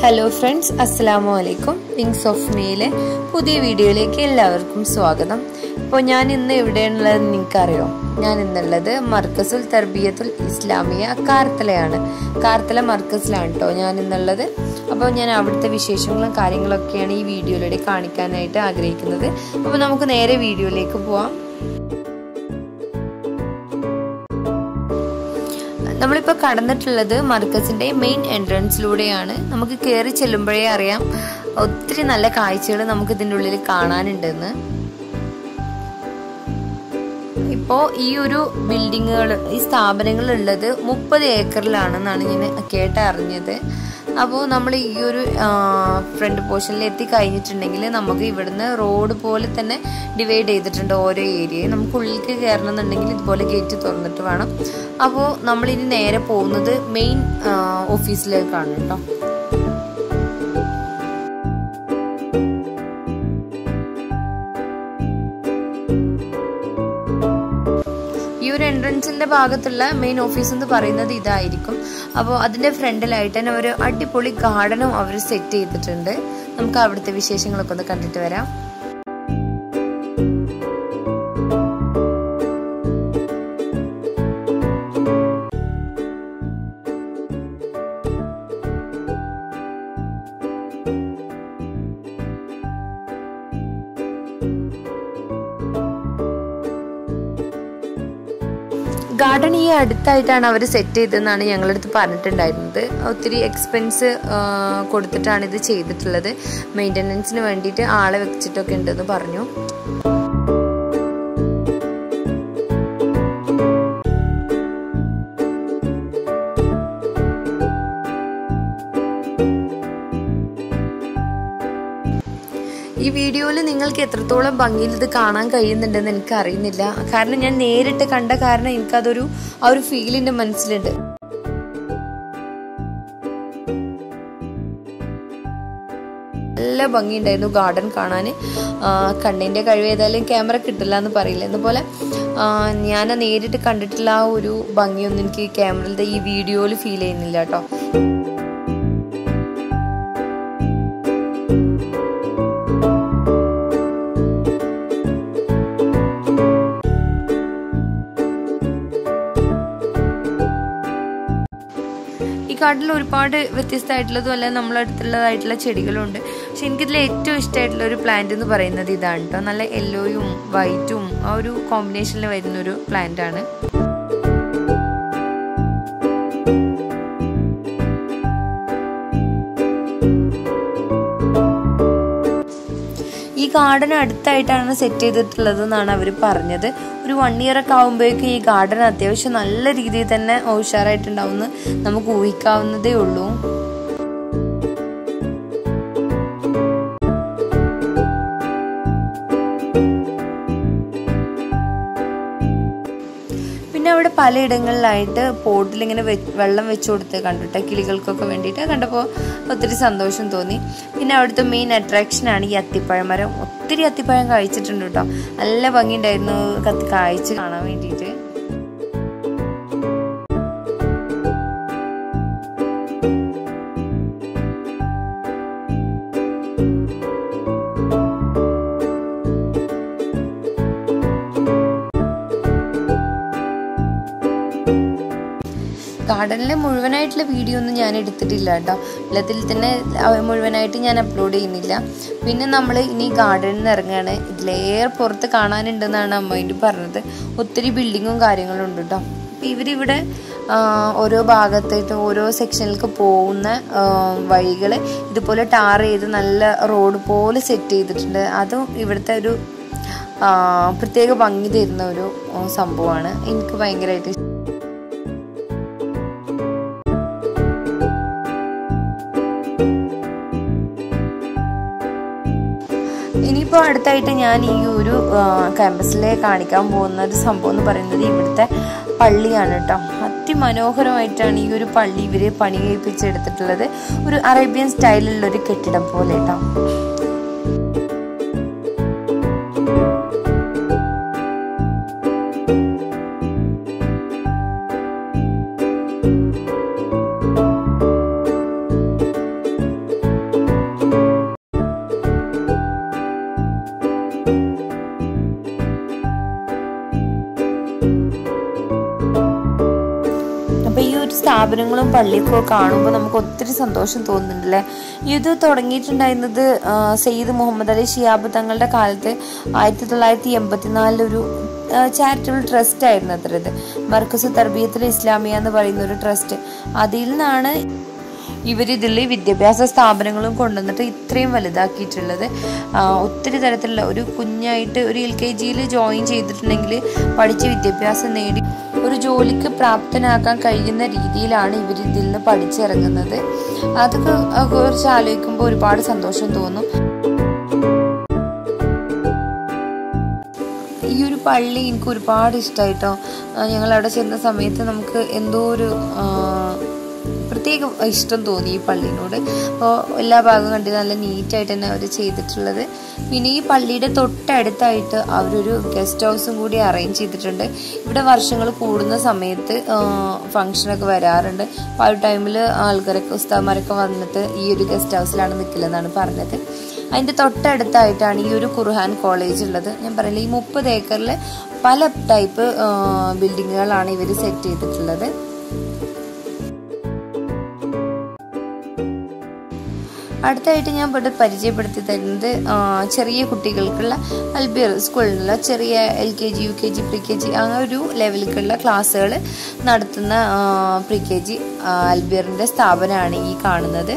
hello friends അസ്സലാമു അലൈക്കും wings of മെയിലെ പുതിയ വീഡിയോയിലേക്ക് എല്ലാവർക്കും സ്വാഗതം ഇപ്പോൾ ഞാൻ ഇന്ന് എവിടെയാണുള്ളത് നിങ്ങൾക്കറിയോ ഞാൻ ഇന്നുള്ളത് മർക്കസുൽ തർബിയത്തുൽ ഇസ്ലാമിയ കാർത്തലയാണ് കാർത്തല മർക്കസിലാണ് കേട്ടോ ഞാൻ ഇന്നുള്ളത് അപ്പോൾ ഞാൻ അവിടുത്തെ വിശേഷങ്ങളും കാര്യങ്ങളൊക്കെയാണ് ഈ വീഡിയോയിലൂടെ കാണിക്കാനായിട്ട് ആഗ്രഹിക്കുന്നത് അപ്പോൾ നമുക്ക് നേരെ വീഡിയോയിലേക്ക് പോവാം നമ്മളിപ്പോൾ കടന്നിട്ടുള്ളത് മർക്കസിന്റെ മെയിൻ എൻട്രൻസിലൂടെയാണ് നമുക്ക് കയറി ചെല്ലുമ്പോഴേ അറിയാം ഒത്തിരി നല്ല കാഴ്ചകൾ നമുക്ക് ഇതിൻ്റെ ഉള്ളിൽ കാണാനുണ്ടെന്ന് ഇപ്പോൾ ഈ ഒരു ബിൽഡിങ്ങുകൾ ഈ സ്ഥാപനങ്ങൾ ഉള്ളത് മുപ്പത് ഏക്കറിലാണെന്നാണ് ഞാൻ കേട്ടറിഞ്ഞത് അപ്പോൾ നമ്മൾ ഈ ഒരു ഫ്രണ്ട് പോർഷനിൽ എത്തി കഴിഞ്ഞിട്ടുണ്ടെങ്കിൽ നമുക്ക് ഇവിടുന്ന് റോഡ് പോലെ തന്നെ ഡിവൈഡ് ചെയ്തിട്ടുണ്ട് ഓരോ ഏരിയയും നമുക്ക് ഉള്ളിലേക്ക് കയറണം എന്നുണ്ടെങ്കിൽ ഇതുപോലെ ഗേറ്റ് തുറന്നിട്ട് വേണം അപ്പോൾ നമ്മളിനി നേരെ പോകുന്നത് മെയിൻ ഓഫീസിലേക്കാണ് കേട്ടോ ഈ ഒരു എൻട്രൻസിന്റെ ഭാഗത്തുള്ള മെയിൻ ഓഫീസ് എന്ന് പറയുന്നത് ഇതായിരിക്കും അപ്പോൾ അതിന്റെ ഫ്രണ്ടിലായിട്ട് തന്നെ ഒരു അടിപൊളി ഗാർഡനും അവർ സെറ്റ് ചെയ്തിട്ടുണ്ട് നമുക്ക് അവിടുത്തെ വിശേഷങ്ങളൊക്കെ ഒന്ന് കണ്ടിട്ട് വരാം ഗാർഡൻ ഈ അടുത്തായിട്ടാണ് അവർ സെറ്റ് ചെയ്തതെന്നാണ് ഞങ്ങളടുത്ത് പറഞ്ഞിട്ടുണ്ടായിരുന്നത് ഒത്തിരി എക്സ്പെൻസ് കൊടുത്തിട്ടാണ് ഇത് ചെയ്തിട്ടുള്ളത് മെയിൻ്റനൻസിന് വേണ്ടിയിട്ട് ആളെ വെച്ചിട്ടൊക്കെ ഉണ്ടെന്ന് പറഞ്ഞു ഈ വീഡിയോയിൽ നിങ്ങൾക്ക് എത്രത്തോളം ഭംഗിയിൽ ഇത് കാണാൻ കഴിയുന്നുണ്ടെന്ന് എനിക്ക് അറിയുന്നില്ല കാരണം ഞാൻ നേരിട്ട് കണ്ട കാരണം എനിക്കതൊരു ആ ഒരു ഫീൽ എൻ്റെ മനസ്സിലുണ്ട് നല്ല ഭംഗിയുണ്ടായിരുന്നു ഗാർഡൻ കാണാൻ കണ്ണിൻ്റെ കഴിവ് ഏതായാലും ക്യാമറ കിട്ടില്ല എന്ന് പറയില്ല എന്നപോലെ ഞാൻ നേരിട്ട് കണ്ടിട്ടുള്ള ആ ഒരു ഭംഗിയൊന്നും എനിക്ക് ക്യാമറയിലത്തെ ഈ വീഡിയോയിൽ ഫീൽ ചെയ്യുന്നില്ല കേട്ടോ ഈ കാട്ടിൽ ഒരുപാട് വ്യത്യസ്തമായിട്ടുള്ളതും അല്ല നമ്മളെ അടുത്തുള്ളതായിട്ടുള്ള ചെടികളുണ്ട് പക്ഷെ എനിക്കിതിൽ ഏറ്റവും ഇഷ്ടമായിട്ടുള്ള ഒരു പ്ലാന്റ് എന്ന് പറയുന്നത് ഇതാണ് കേട്ടോ നല്ല യെല്ലോയും വൈറ്റും ആ ഒരു കോമ്പിനേഷനിൽ വരുന്ന ഒരു പ്ലാന്റ് ആണ് ഈ ഗാർഡൻ അടുത്തായിട്ടാണ് സെറ്റ് ചെയ്തിട്ടുള്ളത് എന്നാണ് അവർ പറഞ്ഞത് ഒരു വൺ ഇയർ ഒക്കെ ആകുമ്പോഴേക്കും ഈ ഗാർഡൻ അത്യാവശ്യം നല്ല രീതിയിൽ തന്നെ ഉഷാറായിട്ടുണ്ടാവുമെന്ന് നമുക്ക് ഊഹിക്കാവുന്നതേ ഉള്ളൂ പിന്നെ അവിടെ പലയിടങ്ങളിലായിട്ട് പോട്ടിൽ ഇങ്ങനെ വെള്ളം വെച്ച് കൊടുത്ത് കണ്ടിട്ട് കിളികൾക്കൊക്കെ വേണ്ടിയിട്ട് കണ്ടപ്പോൾ ഒത്തിരി സന്തോഷം തോന്നി പിന്നെ അവിടുത്തെ മെയിൻ അട്രാക്ഷനാണ് ഈ അത്തിപ്പഴം മരം ഒത്തിരി അത്തിപ്പഴം കഴിച്ചിട്ടുണ്ട് കേട്ടോ നല്ല ഭംഗിയുണ്ടായിരുന്നു കത്തി കായ്ച്ച് കാണാൻ വേണ്ടിയിട്ട് ഗാർഡനിലെ മുഴുവനായിട്ടുള്ള വീഡിയോ ഒന്നും ഞാൻ എടുത്തിട്ടില്ല കേട്ടോ ഉള്ളതിൽ തന്നെ മുഴുവനായിട്ട് ഞാൻ അപ്ലോഡ് ചെയ്യുന്നില്ല പിന്നെ നമ്മൾ ഇനി ഗാർഡനിൽ നിന്ന് ഇറങ്ങുകയാണ് ഇതിലേറെ പുറത്ത് കാണാനുണ്ടെന്നാണ് അമ്മേൻ്റെ പറഞ്ഞത് ഒത്തിരി ബിൽഡിങ്ങും കാര്യങ്ങളും ഉണ്ട് കേട്ടോ അപ്പം ഇവരിവിടെ ഓരോ ഭാഗത്തായിട്ട് ഓരോ സെക്ഷനിലേക്ക് പോകുന്ന വഴികൾ ഇതുപോലെ ടാർ ചെയ്ത് നല്ല റോഡ് പോലെ സെറ്റ് ചെയ്തിട്ടുണ്ട് അതും ഇവിടുത്തെ ഒരു പ്രത്യേക ഭംഗി തരുന്ന ഒരു സംഭവമാണ് എനിക്ക് ഭയങ്കരമായിട്ട് ഇനിയിപ്പോൾ അടുത്തായിട്ട് ഞാൻ ഈ ഒരു ക്യാമ്പസിലെ കാണിക്കാൻ പോകുന്ന ഒരു സംഭവം എന്ന് പറയുന്നത് ഇവിടുത്തെ പള്ളിയാണ് കേട്ടോ അതിമനോഹരമായിട്ടാണ് ഈ ഒരു പള്ളി ഇവർ പണി കഴിപ്പിച്ചെടുത്തിട്ടുള്ളത് ഒരു അറേബ്യൻ സ്റ്റൈലിലുള്ള ഒരു കെട്ടിടം പോലെ കേട്ടോ സ്ഥാപനങ്ങളും പള്ളിയൊക്കെ കാണുമ്പോൾ നമുക്ക് ഒത്തിരി സന്തോഷം തോന്നുന്നുണ്ടല്ലേ ഇത് തുടങ്ങിയിട്ടുണ്ടായിരുന്നത് ആ, സയ്യിദ് മുഹമ്മദ് അലി ഷിയാബ് തങ്ങളുടെ കാലത്ത് ആയിരത്തി തൊള്ളായിരത്തി എൺപത്തിനാലിലൊരു ചാരിറ്റബിൾ ട്രസ്റ്റ് ആയിരുന്നു അത്ര ഇത് മർക്കസ് തർബീയത്തുൽ ഇസ്ലാമിയ എന്ന് പറയുന്ന ഒരു ട്രസ്റ്റ് അതിൽ നിന്നാണ് ഇവരിതിൽ വിദ്യാഭ്യാസ സ്ഥാപനങ്ങളും കൊണ്ടുവന്നിട്ട് ഇത്രയും വലുതാക്കിയിട്ടുള്ളത് ആ, ഒത്തിരി തരത്തിലുള്ള ഒരു കുഞ്ഞായിട്ട് ഒരു എൽ കെ ജിയിൽ ജോയിൻ ചെയ്തിട്ടുണ്ടെങ്കിൽ പഠിച്ച് വിദ്യാഭ്യാസം നേടി ഒരു ജോലിക്ക് പ്രാപ്തനാക്കാൻ കഴിയുന്ന രീതിയിലാണ് ഇവർ ഇതിൽ നിന്ന് പഠിച്ചിറങ്ങുന്നത് അതൊക്കെ ആ, കുറിച്ച് ആലോചിക്കുമ്പോൾ ഒരുപാട് സന്തോഷം തോന്നും ഈ ഒരു പള്ളി എനിക്ക് ഒരുപാട് ഇഷ്ടമായിട്ടോ ഞങ്ങൾ അവിടെ ചെന്ന സമയത്ത് നമുക്ക് എന്തോ ഒരു ആ, പ്രത്യേക ഇഷ്ടം തോന്നി ഈ പള്ളിനോട് അപ്പോൾ എല്ലാ ഭാഗവും കണ്ട് നല്ല നീറ്റായിട്ട് തന്നെ അവർ ചെയ്തിട്ടുള്ളത് പിന്നെ ഈ പള്ളിയുടെ തൊട്ടടുത്തായിട്ട് അവരൊരു ഗസ്റ്റ് ഹൗസും കൂടി അറേഞ്ച് ചെയ്തിട്ടുണ്ട് ഇവിടെ വർഷങ്ങൾ കൂടുന്ന സമയത്ത് ഫങ്ഷനൊക്കെ വരാറുണ്ട് അപ്പോൾ ആ ഒരു ടൈമിൽ ആൾക്കാരൊക്കെ ഉസ്താമാരൊക്കെ വന്നിട്ട് ഈ ഒരു ഗസ്റ്റ് ഹൗസിലാണ് നിൽക്കലെന്നാണ് പറഞ്ഞത് അതിൻ്റെ തൊട്ടടുത്തായിട്ടാണ് ഈ ഒരു ഖുർഹാൻ കോളേജ് ഉള്ളത് ഞാൻ പറയില്ല ഈ മുപ്പത് ഏക്കറിൽ പല ടൈപ്പ് ബിൽഡിങ്ങുകളാണ് ഇവർ സെറ്റ് ചെയ്തിട്ടുള്ളത് അടുത്തായിട്ട് ഞാൻ ഇവിടെ പരിചയപ്പെടുത്തി തരുന്നത് ആ, ചെറിയ കുട്ടികൾക്കുള്ള അൽബിയർ സ്കൂളിലുള്ള ചെറിയ L K G U K G pre K G ആ ഒരു ലെവലിലേക്കുള്ള ക്ലാസ്സുകൾ നടത്തുന്ന പ്രീ കെ ജി അൽബിയറിൻ്റെ സ്ഥാപനമാണ് ഈ കാണുന്നത്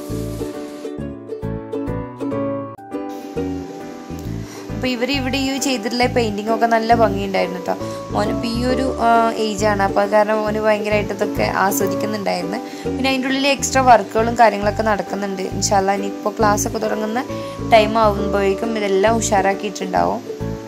അപ്പോൾ ഇവർ ഇവിടെ ഈ ചെയ്തിട്ടുള്ള പെയിൻറ്റിംഗ് ഒക്കെ നല്ല ഭംഗിയുണ്ടായിരുന്നു കേട്ടോ മോനിപ്പോൾ ഈ ഒരു ഏജാണ് അപ്പോൾ അത് കാരണം മോന് ഭയങ്കരമായിട്ട് ഇതൊക്കെ ആസ്വദിക്കുന്നുണ്ടായിരുന്നു പിന്നെ അതിൻ്റെ ഉള്ളിൽ എക്സ്ട്രാ വർക്കുകളും കാര്യങ്ങളൊക്കെ നടക്കുന്നുണ്ട് ഇൻഷാല്ല ഇനിയിപ്പോൾ ക്ലാസ് ഒക്കെ തുടങ്ങുന്ന ടൈം ആകുമ്പോഴേക്കും ഇതെല്ലാം ഉഷാറാക്കിയിട്ടുണ്ടാവും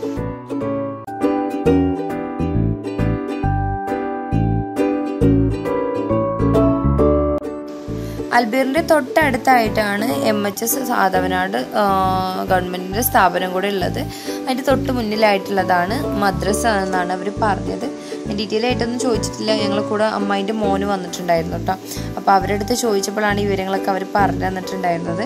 അൽബീറിന്റെ തൊട്ടടുത്തായിട്ടാണ് എം എച്ച് എസ് സാധവനാട് ഗവൺമെന്റിന്റെ സ്ഥാപനം കൂടെ ഉള്ളത് അതിന്റെ തൊട്ട് മുന്നിലായിട്ടുള്ളതാണ് മദ്രസ എന്നാണ് അവർ പറഞ്ഞത് ഡീറ്റെയിൽ ആയിട്ടൊന്നും ചോദിച്ചിട്ടില്ല ഞങ്ങൾ കൂടെ അമ്മായിൻ്റെ മോന് വന്നിട്ടുണ്ടായിരുന്നു കേട്ടോ അപ്പോൾ അവരുടെ അടുത്ത് ചോദിച്ചപ്പോഴാണ് ഈ വിവരങ്ങളൊക്കെ അവർ പറഞ്ഞു തന്നിട്ടുണ്ടായിരുന്നത്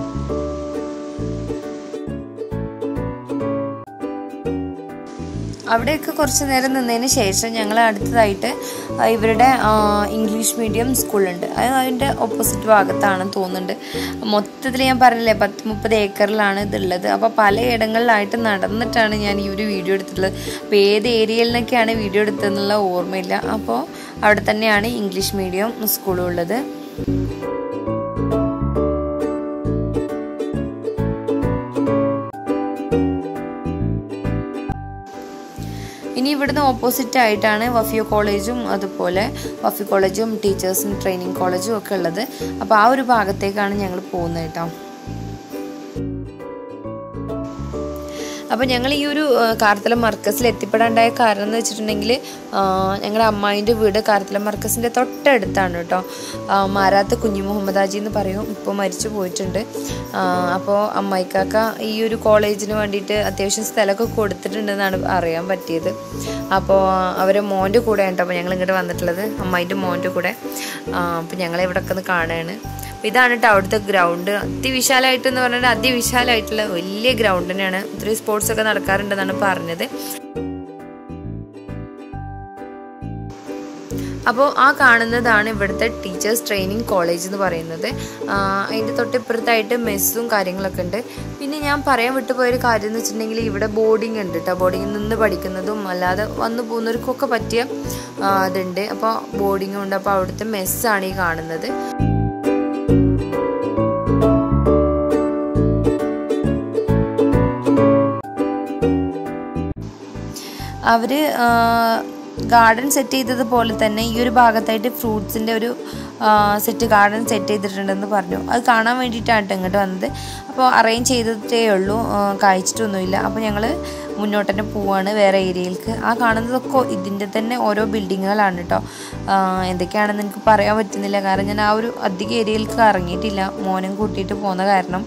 അവിടെയൊക്കെ കുറച്ച് നേരം നിന്നതിന് ശേഷം ഞങ്ങൾ അടുത്തതായിട്ട് ആ, ഇവരുടെ ആ, ഇംഗ്ലീഷ് മീഡിയം സ്കൂളുണ്ട് അത് അതിൻ്റെ ഓപ്പോസിറ്റ് ഭാഗത്താണെന്ന് തോന്നുന്നുണ്ട് മൊത്തത്തിൽ ഞാൻ പറഞ്ഞില്ലേ പത്ത് മുപ്പത് ഏക്കറിലാണ് ഇതുള്ളത് അപ്പോൾ പലയിടങ്ങളിലായിട്ട് നടന്നിട്ടാണ് ഞാൻ ഈ ഒരു വീഡിയോ എടുത്തിട്ടുള്ളത് അപ്പോൾ ഏത് ഏരിയയിൽ നിന്നൊക്കെയാണ് വീഡിയോ എടുത്തതെന്നുള്ള ഓർമ്മയില്ല അപ്പോൾ അവിടെ തന്നെയാണ് ഇംഗ്ലീഷ് മീഡിയം സ്കൂളും ഉള്ളത് ഇനി ഇവിടുന്ന് ഓപ്പോസിറ്റ് ആയിട്ടാണ് വഫിയോ കോളേജും അതുപോലെ വഫി കോളേജും ടീച്ചേഴ്സിന് ട്രെയിനിങ് കോളേജും ഒക്കെ ഉള്ളത് അപ്പോൾ ആ ഒരു ഭാഗത്തേക്കാണ് ഞങ്ങൾ പോകുന്നത് കേട്ടോ അപ്പോൾ ഞങ്ങൾ ഈ ഒരു ആ, കാർത്തല മർക്കസിൽ എത്തിപ്പെടാണ്ടായ കാരണം എന്ന് വെച്ചിട്ടുണ്ടെങ്കിൽ ഞങ്ങളുടെ അമ്മായിൻ്റെ വീട് കാർത്തല മർക്കസിൻ്റെ തൊട്ടടുത്താണ് കേട്ടോ ആ, മാരാത്ത് കുഞ്ഞു മുഹമ്മദ് ഹാജി എന്ന് പറയും ഇപ്പോൾ മരിച്ചു പോയിട്ടുണ്ട് ആ, അപ്പോൾ അമ്മായിക്കാക്ക ഈ ഒരു കോളേജിന് വേണ്ടിയിട്ട് അത്യാവശ്യം സ്ഥലമൊക്കെ കൊടുത്തിട്ടുണ്ടെന്നാണ് അറിയാൻ പറ്റിയത് അപ്പോൾ അവരെ മോൻ്റെ കൂടെ കേട്ടോ അപ്പോൾ ഞങ്ങൾ ഇങ്ങോട്ട് വന്നിട്ടുള്ളത് അമ്മായിൻ്റെ മോൻ്റെ കൂടെ അപ്പോൾ ഞങ്ങളെ ഇവിടെ ഒക്കെ ഒന്ന് കാണുകയാണ് അപ്പോൾ ഇതാണ് കേട്ടോ അവിടുത്തെ ഗ്രൗണ്ട് അതിവിശാലമായിട്ട് എന്ന് പറഞ്ഞാൽ അതിവിശാലമായിട്ടുള്ള വലിയ ഗ്രൗണ്ട് തന്നെയാണ് ഒത്തിരി സ്പോർട്സ് ഒക്കെ നടക്കാറുണ്ടെന്നാണ് പറഞ്ഞത് അപ്പോൾ ആ കാണുന്നതാണ് ഇവിടുത്തെ ടീച്ചേഴ്സ് ട്രെയിനിങ് കോളേജ് എന്ന് പറയുന്നത് ആ, അതിൻ്റെ തൊട്ടിപ്പുറത്തായിട്ട് മെസ്സും കാര്യങ്ങളൊക്കെ ഉണ്ട് പിന്നെ ഞാൻ പറയാൻ വിട്ടുപോയൊരു കാര്യം എന്ന് വെച്ചിട്ടുണ്ടെങ്കിൽ ഇവിടെ ബോർഡിംഗ് ഉണ്ട് കേട്ടോ ബോർഡിങ്ങിൽ നിന്ന് പഠിക്കുന്നതും അല്ലാതെ വന്നു പോകുന്നവർക്കൊക്കെ പറ്റിയ ആ, ഇതുണ്ട് അപ്പോൾ ബോർഡിങ്ങും ഉണ്ട് അപ്പോൾ അവിടുത്തെ മെസ്സാണ് ഈ കാണുന്നത് അവര് ഗാർഡൻ സെറ്റ് ചെയ്തതുപോലെ തന്നെ ഈ ഒരു ഭാഗത്തായിട്ട് ഫ്രൂട്ട്സിൻ്റെ ഒരു സെറ്റ് ഗാർഡൻ സെറ്റ് ചെയ്തിട്ടുണ്ടെന്ന് പറഞ്ഞു അത് കാണാൻ വേണ്ടിയിട്ടാണ് കേട്ടോ ഇങ്ങോട്ട് വന്നത് അപ്പോൾ അറേഞ്ച് ചെയ്തിട്ടേ ഉള്ളൂ ആ, കഴിച്ചിട്ടൊന്നുമില്ല അപ്പോൾ ഞങ്ങൾ മുന്നോട്ട് തന്നെ പോവാണ് വേറെ ഏരിയയിലേക്ക് ആ കാണുന്നതൊക്കെ ഇതിൻ്റെ തന്നെ ഓരോ ബിൽഡിങ്ങുകളാണ് കേട്ടോ ആ, എന്തൊക്കെയാണെന്ന് എനിക്ക് പറയാൻ പറ്റുന്നില്ല കാരണം ഞാൻ ആ ഒരു അധിക ഏരിയയിലേക്ക് ഇറങ്ങിയിട്ടില്ല മോനും കൂട്ടിയിട്ട് പോകുന്ന കാരണം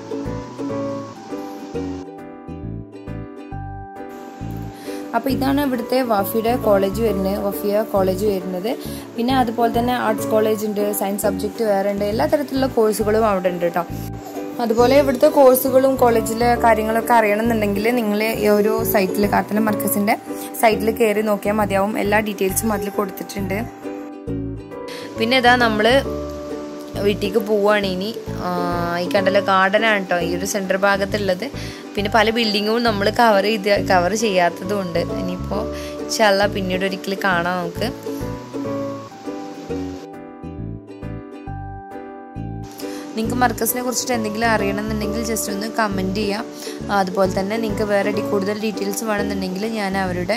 അപ്പോൾ ഇതാണ് ഇവിടുത്തെ വഫിയുടെ കോളേജ് വരുന്നത് വഫിയ കോളേജ് വരുന്നത് പിന്നെ അതുപോലെ തന്നെ ആർട്സ് കോളേജ് ഉണ്ട് സയൻസ് സബ്ജക്റ്റ് വേറെ ഉണ്ട് എല്ലാ തരത്തിലുള്ള കോഴ്സുകളും അവിടെ ഉണ്ട് കേട്ടോ അതുപോലെ ഇവിടുത്തെ കോഴ്സുകളും കോളേജിലെ കാര്യങ്ങളൊക്കെ അറിയണമെന്നുണ്ടെങ്കിൽ നിങ്ങൾ ഈ ഒരു സൈറ്റിൽ കാത്തല മർക്കസിൻ്റെ സൈറ്റിൽ കയറി നോക്കിയാൽ മതിയാവും എല്ലാ ഡീറ്റെയിൽസും അതിൽ കൊടുത്തിട്ടുണ്ട് പിന്നെ ഇതാ നമ്മൾ വീട്ടിലേക്ക് പോവുകയാണ് ഇനി ഈ കണ്ടല്ലോ ഗാർഡനാണ് കേട്ടോ ഈ ഒരു സെൻറ്റർ ഭാഗത്തുള്ളത് പിന്നെ പല ബിൽഡിങ്ങും നമ്മൾ കവർ ചെയ്ത് കവർ ചെയ്യാത്തതും ഉണ്ട് ഇനിയിപ്പോൾ ചല്ല പിന്നീട് ഒരിക്കൽ കാണാം നമുക്ക് നിങ്ങൾക്ക് മർക്കസിനെ കുറിച്ചിട്ട് എന്തെങ്കിലും അറിയണമെന്നുണ്ടെങ്കിൽ ജസ്റ്റ് ഒന്ന് കമൻറ്റ് ചെയ്യാം അതുപോലെ തന്നെ നിങ്ങൾക്ക് വേറെ കൂടുതൽ ഡീറ്റെയിൽസ് വേണമെന്നുണ്ടെങ്കിൽ ഞാൻ അവരുടെ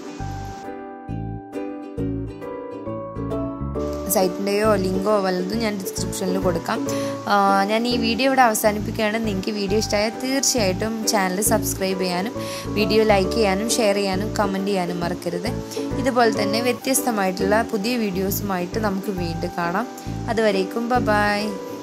സൈറ്റിൻ്റെയോ ലിങ്കോ വല്ലതും ഞാൻ ഡിസ്ക്രിപ്ഷനിൽ കൊടുക്കാം ഞാൻ ഈ വീഡിയോ ഇവിടെ അവസാനിപ്പിക്കുകയാണ് നിങ്ങൾക്ക് വീഡിയോ ഇഷ്ടമായാൽ തീർച്ചയായിട്ടും ചാനൽ സബ്സ്ക്രൈബ് ചെയ്യാനും വീഡിയോ ലൈക്ക് ചെയ്യാനും ഷെയർ ചെയ്യാനും കമൻറ്റ് ചെയ്യാനും മറക്കരുത് ഇതുപോലെ തന്നെ വ്യത്യസ്തമായിട്ടുള്ള പുതിയ വീഡിയോസുമായിട്ട് നമുക്ക് വീണ്ടും കാണാം അതുവരേക്കും ബ ബായ്